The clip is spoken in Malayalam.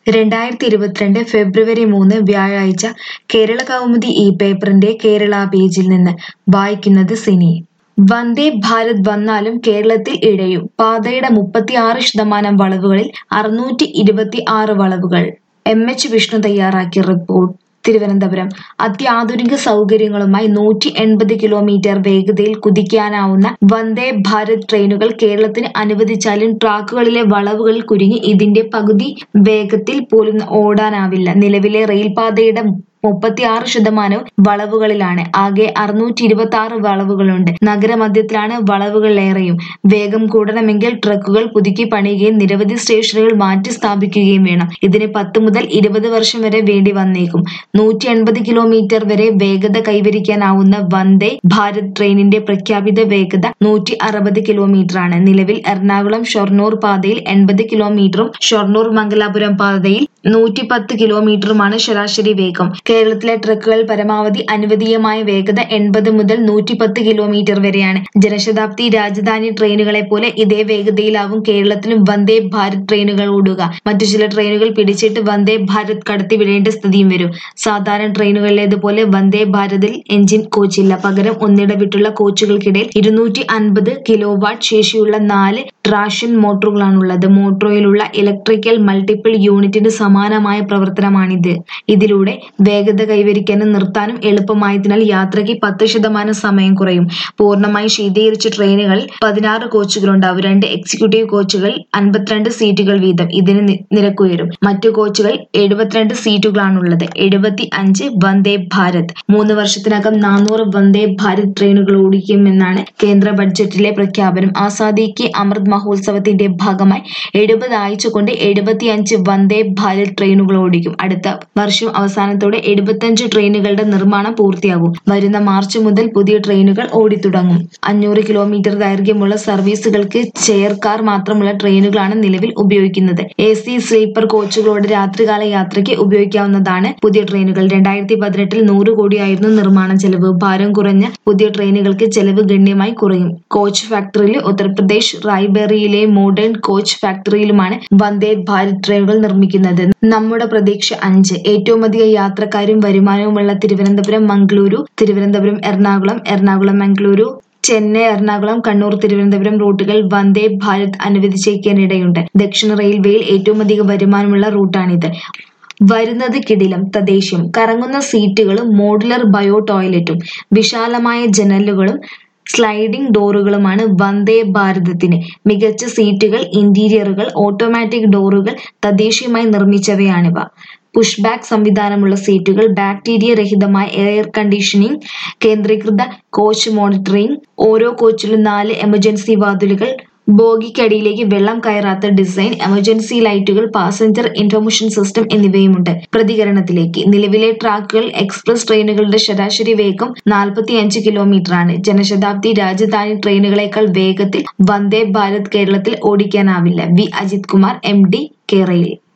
രണ്ടായിരത്തി ഇരുപത്തിരണ്ട് ഫെബ്രുവരി മൂന്ന് വ്യാഴാഴ്ച കേരള കൗമുദി ഈ പേപ്പറിന്റെ കേരള പേജിൽ നിന്ന് വായിക്കുന്നത് സിനി വന്ദേ ഭാരത് വന്നാലും കേരളത്തിൽ ഇഴയും പാതയുടെ മുപ്പത്തിയാറ് ശതമാനം വളവുകളിൽ അറുന്നൂറ്റി ഇരുപത്തി ആറ് വളവുകൾ എം എച്ച് വിഷ്ണു തയ്യാറാക്കിയ റിപ്പോർട്ട് തിരുവനന്തപുരം അത്യാധുനിക സൗകര്യങ്ങളുമായി നൂറ്റി എൺപത് കിലോമീറ്റർ വേഗതയിൽ കുതിക്കാനാവുന്ന വന്ദേ ഭാരത് ട്രെയിനുകൾ കേരളത്തിന് അനുവദിച്ചാലും ട്രാക്കുകളിലെ വളവുകളിൽ കുരുങ്ങി ഇതിന്റെ പകുതി വേഗത്തിൽ പോലും ഓടാനാവില്ല നിലവിലെ റെയിൽപാതയുടെ മുപ്പത്തിയാറ് ശതമാനവും വളവുകളിലാണ് ആകെ അറുന്നൂറ്റി ഇരുപത്തി ആറ് വളവുകളുണ്ട് നഗരമധ്യത്തിലാണ് വളവുകളേറെയും വേഗം കൂടണമെങ്കിൽ ട്രക്കുകൾ പുതുക്കി പണിയുകയും നിരവധി സ്റ്റേഷനുകൾ മാറ്റി സ്ഥാപിക്കുകയും വേണം ഇതിന് പത്ത് മുതൽ ഇരുപത് വർഷം വരെ വേണ്ടി വന്നേക്കും നൂറ്റി എൺപത് കിലോമീറ്റർ വരെ വേഗത കൈവരിക്കാനാവുന്ന വന്ദേ ഭാരത് ട്രെയിനിന്റെ പ്രഖ്യാപിത വേഗത നൂറ്റി അറുപത് കിലോമീറ്റർ ആണ് നിലവിൽ എറണാകുളം ഷൊർണൂർ പാതയിൽ എൺപത് കിലോമീറ്ററും ഷൊർണൂർ മംഗലാപുരം പാതയിൽ നൂറ്റി പത്ത് കിലോമീറ്ററുമാണ് ശരാശരി വേഗം കേരളത്തിലെ ട്രക്കുകൾ പരമാവധി അനുവദീയമായ വേഗത എൺപത് മുതൽ നൂറ്റി പത്ത് കിലോമീറ്റർ വരെയാണ് ജനശതാബ്ദി രാജധാനി ട്രെയിനുകളെ പോലെ ഇതേ വേഗതയിലാവും കേരളത്തിലും വന്ദേ ഭാരത് ട്രെയിനുകൾ ഓടുക മറ്റു ചില ട്രെയിനുകൾ പിടിച്ചിട്ട് വന്ദേ ഭാരത് കടത്തിവിടേണ്ട സ്ഥിതിയും വരും സാധാരണ ട്രെയിനുകളിലേതുപോലെ വന്ദേ ഭാരതിൽ എഞ്ചിൻ കോച്ചില്ല പകരം ഒന്നിടവിട്ടുള്ള കോച്ചുകൾക്കിടയിൽ ഇരുന്നൂറ്റി അൻപത് കിലോ വാട്ട് ശേഷിയുള്ള നാല് ട്രാഷൻ മോട്ടോറുകളാണുള്ളത് മോട്ടോറിലുള്ള ഇലക്ട്രിക്കൽ മൾട്ടിപ്പിൾ യൂണിറ്റിന് സമാനമായ പ്രവർത്തനമാണിത് ഇതിലൂടെ വേഗത കൈവരിക്കാനും നിർത്താനും എളുപ്പമായതിനാൽ യാത്രയ്ക്ക് പത്ത് ശതമാനം സമയം കുറയും പൂർണ്ണമായി ശീതീകരിച്ച ട്രെയിനുകളിൽ പതിനാറ് കോച്ചുകളുണ്ടാവും രണ്ട് എക്സിക്യൂട്ടീവ് കോച്ചുകൾ അൻപത്തിരണ്ട് സീറ്റുകൾ വീതം ഇതിന് നി- നിരക്കുയരും മറ്റു കോച്ചുകൾ എഴുപത്തിരണ്ട് സീറ്റുകളാണുള്ളത് എഴുപത്തി അഞ്ച് വന്ദേ ഭാരത് മൂന്ന് വർഷത്തിനകം നാനൂറ് വന്ദേ ഭാരത് ട്രെയിനുകൾ ഓടിക്കുമെന്നാണ് കേന്ദ്ര ബഡ്ജറ്റിലെ പ്രഖ്യാപനം ആസാദി കി അമൃത് മഹോത്സവത്തിന്റെ ഭാഗമായി എഴുപത് ആഴ്ച കൊണ്ട് എഴുപത്തിയഞ്ച് വന്ദേ ഭാരത് ട്രെയിനുകൾ ഓടിക്കും അടുത്ത വർഷം അവസാനത്തോടെ എഴുപത്തഞ്ച് ട്രെയിനുകളുടെ നിർമ്മാണം പൂർത്തിയാകും വരുന്ന മാർച്ച് മുതൽ പുതിയ ട്രെയിനുകൾ ഓടിത്തുടങ്ങും അഞ്ഞൂറ് കിലോമീറ്റർ ദൈർഘ്യമുള്ള സർവീസുകൾക്ക് ചെയർ കാർ മാത്രമുള്ള ട്രെയിനുകളാണ് നിലവിൽ ഉപയോഗിക്കുന്നത് എ സി സ്ലീപ്പർ കോച്ചുകളോട് രാത്രികാല യാത്രയ്ക്ക് ഉപയോഗിക്കാവുന്നതാണ് പുതിയ ട്രെയിനുകൾ രണ്ടായിരത്തി പതിനെട്ടിൽ നൂറ് കോടിയായിരുന്നു നിർമ്മാണ ചെലവ് ഭാരം കുറഞ്ഞ പുതിയ ട്രെയിനുകൾക്ക് ചെലവ് ഗണ്യമായി കുറയും കോച്ച് ഫാക്ടറിയിൽ ഉത്തർപ്രദേശ് റായ്ബറേലിയിലെ മോഡേൺ കോച്ച് ഫാക്ടറിയിലുമാണ് വന്ദേ ഭാരത് ട്രെയിനുകൾ നിർമ്മിക്കുന്നത് നമ്മുടെ പ്രതീക്ഷ അഞ്ച് ഏറ്റവും അധികം യാത്രക്കാരും വരുമാനവുമുള്ള തിരുവനന്തപുരം മംഗളൂരു തിരുവനന്തപുരം എറണാകുളം എറണാകുളം മംഗളൂരു ചെന്നൈ എറണാകുളം കണ്ണൂർ തിരുവനന്തപുരം റൂട്ടുകൾ വന്ദേ ഭാരത് അനുവദിച്ചേക്കാനിടയുണ്ട് ദക്ഷിണ റെയിൽവേയിൽ ഏറ്റവും അധികം വരുമാനമുള്ള റൂട്ടാണിത് വരുന്നത് കിടിലം തദ്ദേശീയം കറങ്ങുന്ന സീറ്റുകളും മോഡുലർ ബയോ ടോയ്ലറ്റും വിശാലമായ ജനലുകളും സ്ലൈഡിംഗ് ഡോറുകളുമാണ് വന്ദേ ഭാരതത്തിന് മികച്ച സീറ്റുകൾ ഇന്റീരിയറുകൾ ഓട്ടോമാറ്റിക് ഡോറുകൾ തദ്ദേശീയമായി നിർമ്മിച്ചവയാണിവ പുഷ് ബാക്ക് സംവിധാനമുള്ള സീറ്റുകൾ ബാക്ടീരിയ രഹിതമായ എയർ കണ്ടീഷനിംഗ് കേന്ദ്രീകൃത കോച്ച് മോണിറ്ററിംഗ് ഓരോ കോച്ചിലും നാല് എമർജൻസി വാതിലുകൾ ബോഗിക്കടിയിലേക്ക് വെള്ളം കയറാത്ത ഡിസൈൻ എമർജൻസി ലൈറ്റുകൾ പാസഞ്ചർ ഇൻഫർമേഷൻ സിസ്റ്റം എന്നിവയുമുണ്ട് പ്രതികരണത്തിലേക്ക് നിലവിലെ ട്രാക്കുകൾ എക്സ്പ്രസ് ട്രെയിനുകളുടെ ശരാശരി വേഗം നാൽപ്പത്തിയഞ്ച് കിലോമീറ്റർ ആണ് ജനശതാബ്ദി രാജധാനി ട്രെയിനുകളേക്കാൾ വേഗത്തിൽ വന്ദേ ഭാരത് കേരളത്തിൽ ഓടിക്കാനാവില്ല V Ajith Kumar M D കേരയിൽ